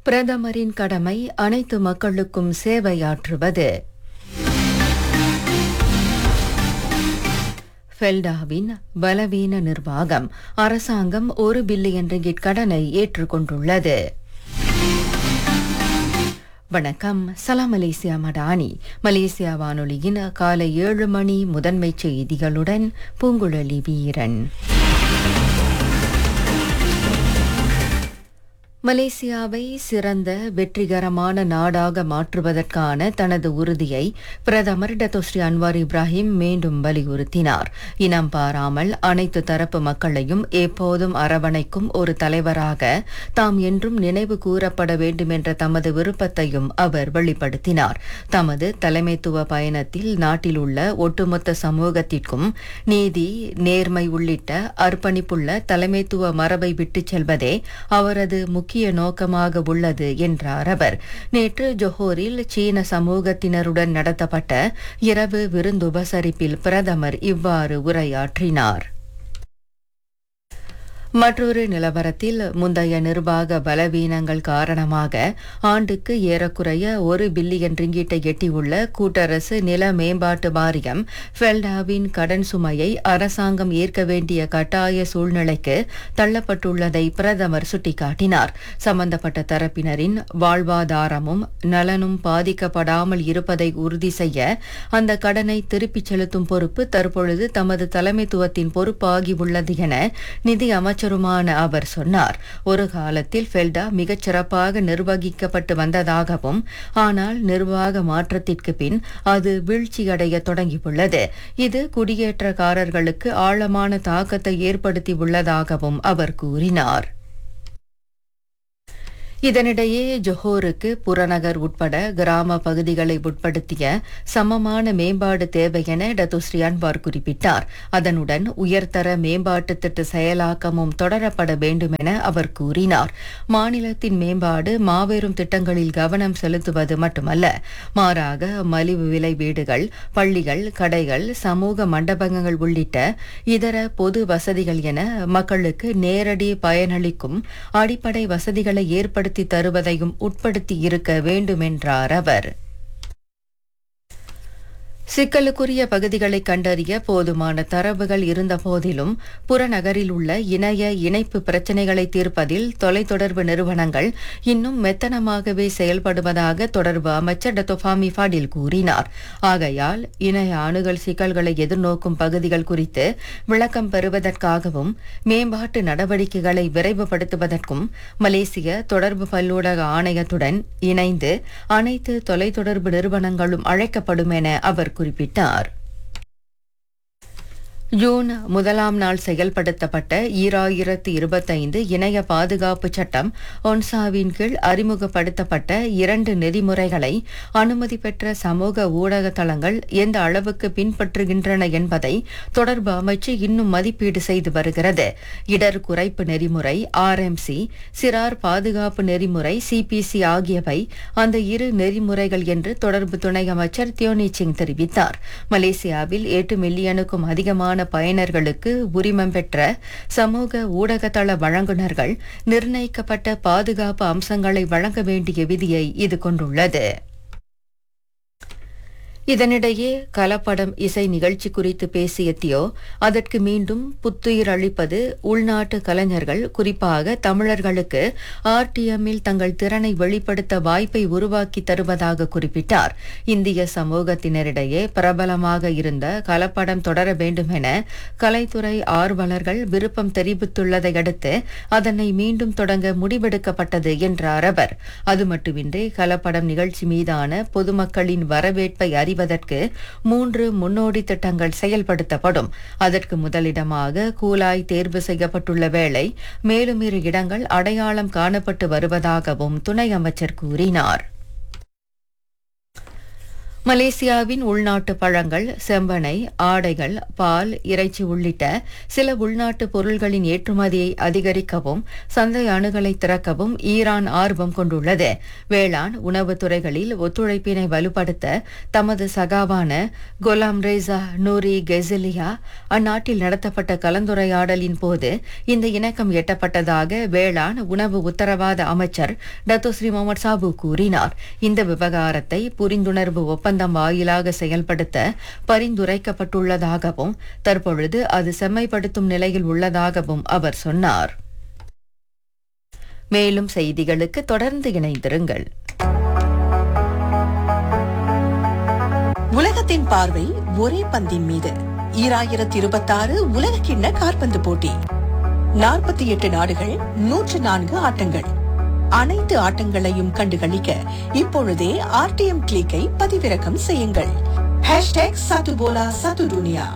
பிரதமரின் கடமை அனைத்து மக்களுக்கும் சேவையாற்றுவது ஃபெல்டாவின் பலவீன நிர்வாகம் அரசாங்கம் ஒரு பில்லியன் ரிங்கிட் கடனை ஏற்றுக்கொண்டுள்ளது வணக்கம் சலாம் மலேசியா மடானி மலேசியா வானொலியின் காலை ஏழு மணி முதன்மை செய்திகளுடன் பூங்குழலி வீரன் மலேசியாவை சிறந்த வெற்றிகரமான நாடாக மாற்றுவதற்கான தனது உறுதியை பிரதமர் டத்தோஸ்ரீ அன்வார் இப்ராஹிம் மீண்டும் வலியுறுத்தினார் இனம் பாராமல் அனைத்து தரப்பு மக்களையும் எப்போதும் அரவணைக்கும் ஒரு தலைவராக தாம் என்றும் நினைவு கூறப்பட வேண்டும் என்ற தமது விருப்பத்தையும் அவர் வெளிப்படுத்தினார் தமது தலைமைத்துவ பயணத்தில் நாட்டில் உள்ள ஒட்டுமொத்த சமூகத்திற்கும் நீதி நேர்மை உள்ளிட்ட அர்ப்பணிப்புள்ள தலைமைத்துவ மரபை விட்டுச் செல்வதே அவரது முக்கிய நோக்கமாக உள்ளது என்றார் அவர் நேற்று ஜொஹோரில் சீன சமூகத்தினருடன் நடத்தப்பட்ட இரவு விருந்துபசரிப்பில் பிரதமர் இவ்வாறு உரையாற்றினார் மற்றொரு நிலவரத்தில் முந்தைய நிர்வாக பலவீனங்கள் காரணமாக ஆண்டுக்கு ஏறக்குறைய ஒரு பில்லியன் ரிங்கீட்டை எட்டியுள்ள கூட்டரசு நில மேம்பாட்டு வாரியம் ஃபெல்டாவின் கடன் சுமையை அரசாங்கம் ஏற்க வேண்டிய கட்டாய சூழ்நிலைக்கு தள்ளப்பட்டுள்ளதை பிரதமர் சுட்டிக்காட்டினார் சம்பந்தப்பட்ட தரப்பினரின் வாழ்வாதாரமும் நலனும் பாதிக்கப்படாமல் இருப்பதை உறுதி செய்ய அந்த கடனை திருப்பிச் செலுத்தும் பொறுப்பு தற்பொழுது தமது தலைமைத்துவத்தின் பொறுப்பாகியுள்ளது என நிதி அமைச்சருமான அவர் சொன்னார் ஒரு காலத்தில் ஃபெல்டா மிகச் சிறப்பாக நிர்வகிக்கப்பட்டு வந்ததாகவும் ஆனால் நிர்வாக மாற்றத்திற்கு பின் அது வீழ்ச்சியடைய தொடங்கியுள்ளது இது குடியேற்றக்காரர்களுக்கு ஆழமான தாக்கத்தை ஏற்படுத்தி உள்ளதாகவும் அவர் கூறினார் இதனிடையே ஜொஹோருக்கு புறநகர் உட்பட கிராம பகுதிகளை உட்படுத்திய சமமான மேம்பாடு தேவை என டத்துஸ்ரீ அன்வார் குறிப்பிட்டார் அதனுடன் உயர்தர மேம்பாட்டு திட்ட செயலாக்கமும் தொடரப்பட வேண்டும் என அவர் கூறினார் மாநிலத்தின் மேம்பாடு மாபெரும் திட்டங்களில் கவனம் செலுத்துவது மட்டுமல்ல மாறாக மலிவு விலை வீடுகள் பள்ளிகள் கடைகள் சமூக மண்டபங்கள் உள்ளிட்ட இதர பொது வசதிகள் என மக்களுக்கு நேரடி பயனளிக்கும் அடிப்படை வசதிகளை ஏற்படுத்த ஏற்படுத்தி தருவதையும் உட்படுத்தி இருக்க வேண்டுமென்றார் அவர் சிக்கலுக்குரிய பகுதிகளை கண்டறிய போதுமான தரவுகள் இருந்த போதிலும் புறநகரில் உள்ள இணைய இணைப்பு பிரச்சினைகளை தீர்ப்பதில் தொலைத்தொடர்பு நிறுவனங்கள் இன்னும் மெத்தனமாகவே செயல்படுவதாக தொடர்பு அமைச்சர் டத்தோஃபாமி ஃபாடில் கூறினார் ஆகையால் இணைய அணுகல் சிக்கல்களை எதிர்நோக்கும் பகுதிகள் குறித்து விளக்கம் பெறுவதற்காகவும் மேம்பாட்டு நடவடிக்கைகளை விரைவுபடுத்துவதற்கும் மலேசிய தொடர்பு பல்லூடக ஆணையத்துடன் இணைந்து அனைத்து தொலைத்தொடர்பு நிறுவனங்களும் அழைக்கப்படும் என அவர் குறிப்பிட்டார் ஜூன் முதலாம் நாள் செயல்படுத்தப்பட்ட ஈராயிரத்து இருபத்தைந்து இணைய பாதுகாப்பு சட்டம் ஒன்சாவின் கீழ் அறிமுகப்படுத்தப்பட்ட இரண்டு நெறிமுறைகளை அனுமதி பெற்ற சமூக ஊடக தளங்கள் எந்த அளவுக்கு பின்பற்றுகின்றன என்பதை தொடர்பு அமைச்சு இன்னும் மதிப்பீடு செய்து வருகிறது இடர் குறைப்பு நெறிமுறை ஆர்எம்சி சிறார் பாதுகாப்பு நெறிமுறை சிபிசி ஆகியவை அந்த இரு நெறிமுறைகள் என்று தொடர்பு துணை அமைச்சர் தியோனி சிங் தெரிவித்தார் மலேசியாவில் எட்டு மில்லியனுக்கும் அதிகமான அதிகமான பயனர்களுக்கு உரிமம் பெற்ற சமூக ஊடகத்தள வழங்குநர்கள் நிர்ணயிக்கப்பட்ட பாதுகாப்பு அம்சங்களை வழங்க வேண்டிய விதியை இது கொண்டுள்ளது இதனிடையே கலப்படம் இசை நிகழ்ச்சி குறித்து பேசிய தியோ அதற்கு மீண்டும் புத்துயிர் அளிப்பது உள்நாட்டு கலைஞர்கள் குறிப்பாக தமிழர்களுக்கு ஆர்டிஎம்மில் தங்கள் திறனை வெளிப்படுத்த வாய்ப்பை உருவாக்கி தருவதாக குறிப்பிட்டார் இந்திய சமூகத்தினரிடையே பிரபலமாக இருந்த கலப்படம் தொடர வேண்டும் என கலைத்துறை ஆர்வலர்கள் விருப்பம் தெரிவித்துள்ளதை அடுத்து அதனை மீண்டும் தொடங்க முடிவெடுக்கப்பட்டது என்றார் அவர் அது மட்டுமின்றி கலப்படம் நிகழ்ச்சி மீதான பொதுமக்களின் வரவேற்பை அறி அறிவதற்கு மூன்று முன்னோடி திட்டங்கள் செயல்படுத்தப்படும் அதற்கு முதலிடமாக கூலாய் தேர்வு செய்யப்பட்டுள்ள வேளை மேலும் இரு இடங்கள் அடையாளம் காணப்பட்டு வருவதாகவும் துணை அமைச்சர் கூறினார் மலேசியாவின் உள்நாட்டு பழங்கள் செம்பனை ஆடைகள் பால் இறைச்சி உள்ளிட்ட சில உள்நாட்டு பொருள்களின் ஏற்றுமதியை அதிகரிக்கவும் சந்தை அணுகலை திறக்கவும் ஈரான் ஆர்வம் கொண்டுள்ளது வேளாண் உணவுத் துறைகளில் ஒத்துழைப்பினை வலுப்படுத்த தமது சகாவான கொலாம் ரேசா நூரி கெசிலியா அந்நாட்டில் நடத்தப்பட்ட கலந்துரையாடலின் போது இந்த இணக்கம் எட்டப்பட்டதாக வேளாண் உணவு உத்தரவாத அமைச்சர் டத்தோஸ்ரீ முகமது சாபு கூறினார் இந்த விவகாரத்தை புரிந்துணர்வு ஒப்பந்தம் வாயிலாக செயல்படுத்த பரிந்துரைக்கப்பட்டுள்ளதாகவும் தற்பொழுது அது செம்மைப்படுத்தும் நிலையில் உள்ளதாகவும் அவர் சொன்னார் மேலும் செய்திகளுக்கு தொடர்ந்து இணைந்திருங்கள் உலகத்தின் பார்வை ஒரே பந்தின் மீது ஈராயிரத்தி இருபத்தாறு உலக கிண்ண காற்பந்து போட்டி நாற்பத்தி எட்டு நாடுகள் நூற்று நான்கு ஆட்டங்கள் அனைத்து ஆட்டங்களையும் கண்டுகளிக்க இப்பொழுதே ஆர்டிஎம் கிளிக்கை பதிவிறக்கம் செய்யுங்கள் ஹேஷ்டேக் சத்துபோலா சத்து துனியா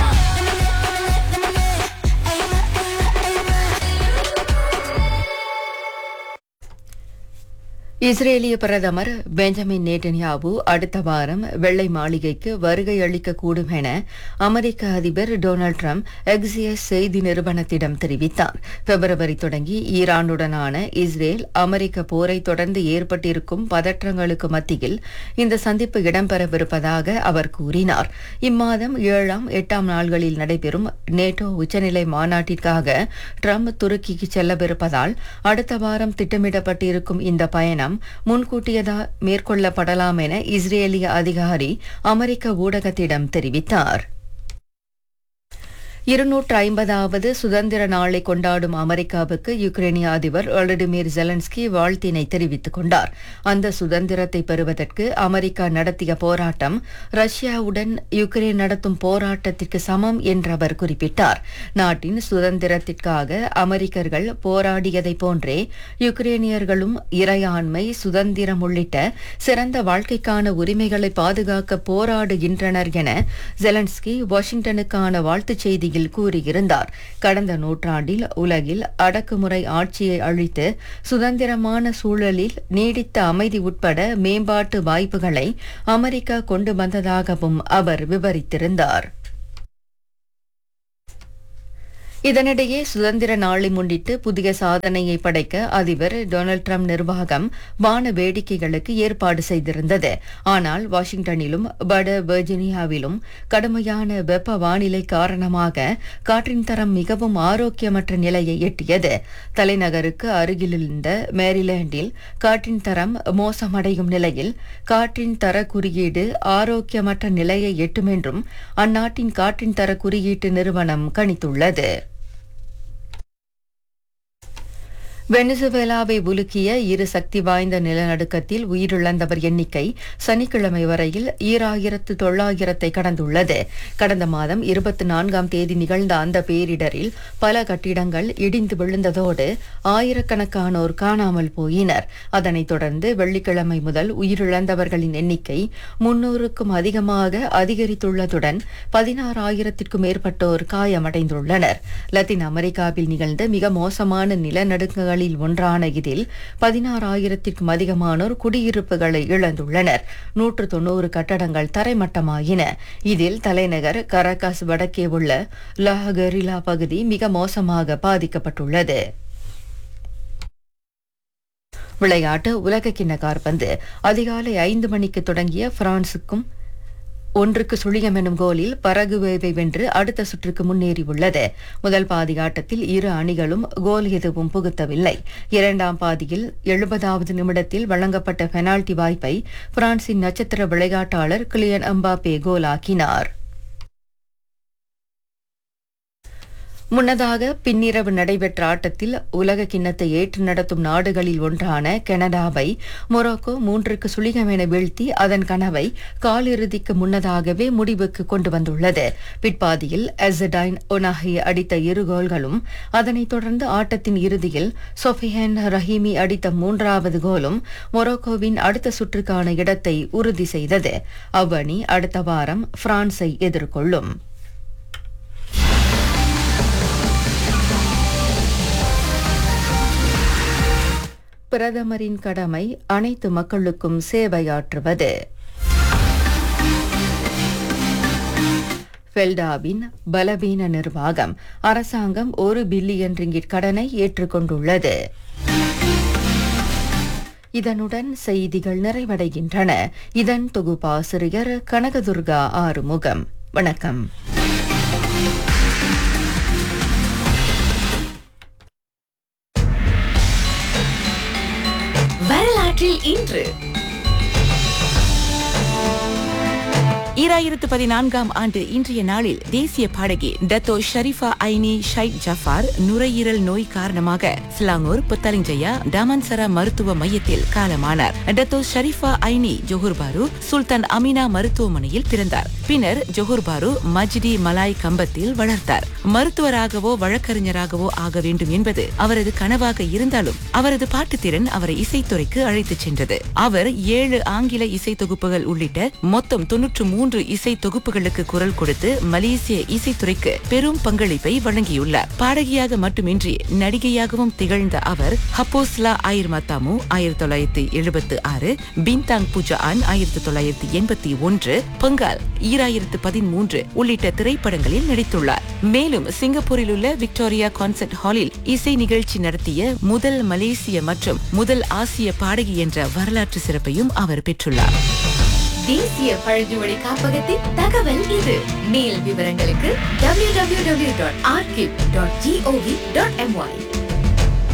இஸ்ரேலிய பிரதமர் பெஞ்சமின் நேட்டன்யாவு அடுத்த வாரம் வெள்ளை மாளிகைக்கு வருகை அளிக்கக்கூடும் என அமெரிக்க அதிபர் டொனால்ட் ட்ரம்ப் எக்ஸியஸ் செய்தி நிறுவனத்திடம் தெரிவித்தார் பிப்ரவரி தொடங்கி ஈரானுடனான இஸ்ரேல் அமெரிக்க போரை தொடர்ந்து ஏற்பட்டிருக்கும் பதற்றங்களுக்கு மத்தியில் இந்த சந்திப்பு இடம்பெறவிருப்பதாக அவர் கூறினார் இம்மாதம் ஏழாம் எட்டாம் நாள்களில் நடைபெறும் நேட்டோ உச்சநிலை மாநாட்டிற்காக ட்ரம்ப் துருக்கிக்கு செல்லவிருப்பதால் அடுத்த வாரம் திட்டமிடப்பட்டிருக்கும் இந்த பயணம் முன்கூட்டியதா மேற்கொள்ளப்படலாம் என இஸ்ரேலிய அதிகாரி அமெரிக்க ஊடகத்திடம் தெரிவித்தார் இருநூற்று ஐம்பதாவது சுதந்திர நாளை கொண்டாடும் அமெரிக்காவுக்கு யுக்ரைனிய அதிபர் ஒலடிமிர் ஜெலன்ஸ்கி வாழ்த்தினை தெரிவித்துக் கொண்டார் அந்த சுதந்திரத்தை பெறுவதற்கு அமெரிக்கா நடத்திய போராட்டம் ரஷ்யாவுடன் யுக்ரைன் நடத்தும் போராட்டத்திற்கு சமம் என்று அவர் குறிப்பிட்டார் நாட்டின் சுதந்திரத்திற்காக அமெரிக்கர்கள் போராடியதைப் போன்றே யுக்ரேனியர்களும் இறையாண்மை சுதந்திரம் உள்ளிட்ட சிறந்த வாழ்க்கைக்கான உரிமைகளை பாதுகாக்க போராடுகின்றனர் என ஜெலன்ஸ்கி வாஷிங்டனுக்கான வாழ்த்துச் செய்தி செய்தியில் கூறியிருந்தார் கடந்த நூற்றாண்டில் உலகில் அடக்குமுறை ஆட்சியை அழித்து சுதந்திரமான சூழலில் நீடித்த அமைதி உட்பட மேம்பாட்டு வாய்ப்புகளை அமெரிக்கா கொண்டு வந்ததாகவும் அவர் விவரித்திருந்தார் இதனிடையே சுதந்திர நாளை முன்னிட்டு புதிய சாதனையை படைக்க அதிபர் டொனால்ட் ட்ரம்ப் நிர்வாகம் வான வேடிக்கைகளுக்கு ஏற்பாடு செய்திருந்தது ஆனால் வாஷிங்டனிலும் வட வெர்ஜினியாவிலும் கடுமையான வெப்ப வானிலை காரணமாக காற்றின் தரம் மிகவும் ஆரோக்கியமற்ற நிலையை எட்டியது தலைநகருக்கு அருகிலிருந்த மேரிலாண்டில் காற்றின் தரம் மோசமடையும் நிலையில் காற்றின் தர குறியீடு ஆரோக்கியமற்ற நிலையை எட்டும் என்றும் அந்நாட்டின் காற்றின் தர குறியீட்டு நிறுவனம் கணித்துள்ளது வெனிசுவேலாவை உலுக்கிய இரு சக்தி வாய்ந்த நிலநடுக்கத்தில் உயிரிழந்தவர் எண்ணிக்கை சனிக்கிழமை வரையில் ஈராயிரத்து தொள்ளாயிரத்தை கடந்துள்ளது கடந்த மாதம் இருபத்தி நான்காம் தேதி நிகழ்ந்த அந்த பேரிடரில் பல கட்டிடங்கள் இடிந்து விழுந்ததோடு ஆயிரக்கணக்கானோர் காணாமல் போயினர் அதனைத் தொடர்ந்து வெள்ளிக்கிழமை முதல் உயிரிழந்தவர்களின் எண்ணிக்கை முன்னூறுக்கும் அதிகமாக அதிகரித்துள்ளதுடன் பதினாறாயிரத்திற்கும் மேற்பட்டோர் காயமடைந்துள்ளனர் லத்தீன் அமெரிக்காவில் நிகழ்ந்த மிக மோசமான நிலநடுக்கங்களில் ஒன்றான இதில் பதினாறாயிரத்திற்கும் அதிகமானோர் குடியிருப்புகளை இழந்துள்ளனர் நூற்று தொன்னூறு கட்டடங்கள் தரைமட்டமாயின இதில் தலைநகர் கரகாஸ் வடக்கே உள்ள லஹகரிலா பகுதி மிக மோசமாக பாதிக்கப்பட்டுள்ளது விளையாட்டு உலகக்கிண்ண காற்பந்து அதிகாலை ஐந்து மணிக்கு தொடங்கிய பிரான்சுக்கும் ஒன்றுக்கு சுழியம் எனும் கோலில் பரகுவேவை வென்று அடுத்த சுற்றுக்கு முன்னேறியுள்ளது முதல் பாதி ஆட்டத்தில் இரு அணிகளும் கோல் எதுவும் புகுத்தவில்லை இரண்டாம் பாதியில் எழுபதாவது நிமிடத்தில் வழங்கப்பட்ட பெனால்டி வாய்ப்பை பிரான்சின் நட்சத்திர விளையாட்டாளர் கிளியன் அம்பாபே கோலாக்கினார் முன்னதாக பின்னிரவு நடைபெற்ற ஆட்டத்தில் உலக கிண்ணத்தை ஏற்று நடத்தும் நாடுகளில் ஒன்றான கனடாவை மொரோக்கோ மூன்றுக்கு சுழிகம் என வீழ்த்தி அதன் கனவை காலிறுதிக்கு முன்னதாகவே முடிவுக்கு கொண்டு வந்துள்ளது பிற்பாதியில் எசடைன் ஒனாஹி அடித்த இரு கோல்களும் அதனைத் தொடர்ந்து ஆட்டத்தின் இறுதியில் சொஃபிஹன் ரஹீமி அடித்த மூன்றாவது கோலும் மொரோக்கோவின் அடுத்த சுற்றுக்கான இடத்தை உறுதி செய்தது அவ்வணி அடுத்த வாரம் பிரான்ஸை எதிர்கொள்ளும் பிரதமரின் கடமை அனைத்து மக்களுக்கும் சேவையாற்றுவது ஃபெல்டாவின் பலவீன நிர்வாகம் அரசாங்கம் ஒரு பில்லியன் ரிங்கிட் கடனை ஏற்றுக்கொண்டுள்ளது இதனுடன் செய்திகள் நிறைவடைகின்றன இதன் தொகுப்பாசிரியர் கனகதுர்கா ஆறுமுகம் வணக்கம் வரலாற்றில் இன்று ஈராயிரத்து பதினான்காம் ஆண்டு இன்றைய நாளில் தேசிய பாடகி Dato Sharifah Aini Sheikh Jafar நுரையீரல் நோய் காரணமாக ஸ்லாங்கூர் புத்தலிஞ்சயா டாமன்சரா மருத்துவ மையத்தில் காலமானார் டத்தோ ஷரீஃபா ஐனி ஜொஹூர் பாரு சுல்தான் அமினா மருத்துவமனையில் பிறந்தார் பின்னர் ஜொஹூர் பாரு மஜ்டி மலாய் கம்பத்தில் வளர்த்தார் மருத்துவராகவோ வழக்கறிஞராகவோ ஆக வேண்டும் என்பது அவரது கனவாக இருந்தாலும் அவரது பாட்டுத்திறன் அவரை இசைத்துறைக்கு அழைத்துச் சென்றது அவர் ஏழு ஆங்கில இசை தொகுப்புகள் உள்ளிட்ட மொத்தம் தொன்னூற்று மூன்று இசை தொகுப்புகளுக்கு குரல் கொடுத்து மலேசிய இசைத்துறைக்கு பெரும் பங்களிப்பை வழங்கியுள்ளார் பாடகியாக மட்டுமின்றி நடிகையாகவும் திகழ்ந்த அவர் ஹப்போஸ்லா ஆயிர் மத்தாமு ஆயிரத்தி தொள்ளாயிரத்தி எழுபத்து ஆறு பின்தாங் புஜான் ஆயிரத்தி தொள்ளாயிரத்தி எண்பத்தி ஒன்று பொங்கால் ஈராயிரத்து பதிமூன்று உள்ளிட்ட திரைப்படங்களில் நடித்துள்ளார் மேலும் சிங்கப்பூரில் உள்ள விக்டோரியா கான்சர்ட் ஹாலில் இசை நிகழ்ச்சி நடத்திய முதல் மலேசிய மற்றும் முதல் ஆசிய பாடகி என்ற வரலாற்று சிறப்பையும் அவர் பெற்றுள்ளார் தேசிய பழங்குடி காப்பகத்தின் தகவல் இது மேல் விவரங்களுக்கு www.archive.gov.my